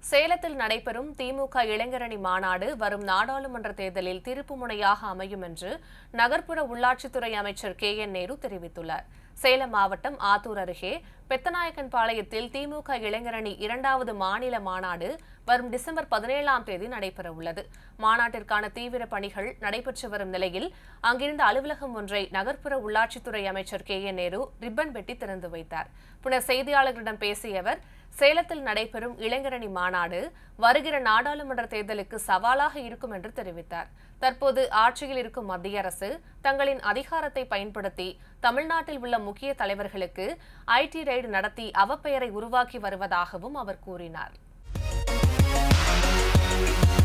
சேலத்தில் நடைபெறும் திமுக இளைஞரணி மாநாடு வரும் நாடாளுமன்ற தேர்தலில் திருப்புமுனையாக அமையும் என்று நகர்ப்புற உள்ளாட்சித்துறை அமைச்சர் கே என் நேரு தெரிவித்துள்ளார் சேலம் மாவட்டம் ஆத்தூர் அருகே பெத்தநாயக்கன் பாளையத்தில் திமுக இளைஞரணி இரண்டாவது மாநில மாநாடு வரும் டிசம்பர் பதினேழாம் தேதி நடைபெறவுள்ளது மாநாட்டிற்கான தீவிர பணிகள் நடைபெற்று வரும் நிலையில் அங்கிருந்த அலுவலகம் ஒன்றை நகர்ப்புற உள்ளாட்சித்துறை அமைச்சர் கே என் நேரு ரிப்பன் வெட்டி திறந்து வைத்தார் பின்னர் செய்தியாளர்களிடம் பேசிய அவர் சேலத்தில் நடைபெறும் இளைஞரணி மாநாடு வருகிற நாடாளுமன்ற தேர்தலுக்கு சவாலாக இருக்கும் என்று தெரிவித்தார் தற்போது ஆட்சியில் இருக்கும் மத்திய அரசு தங்களின் அதிகாரத்தை பயன்படுத்தி தமிழ்நாட்டில் உள்ள முக்கிய தலைவர்களுக்கு ஐடி ரெய்டு நடத்தி அவப்பெயரை உருவாக்கி வருவதாகவும் அவர் கூறினார்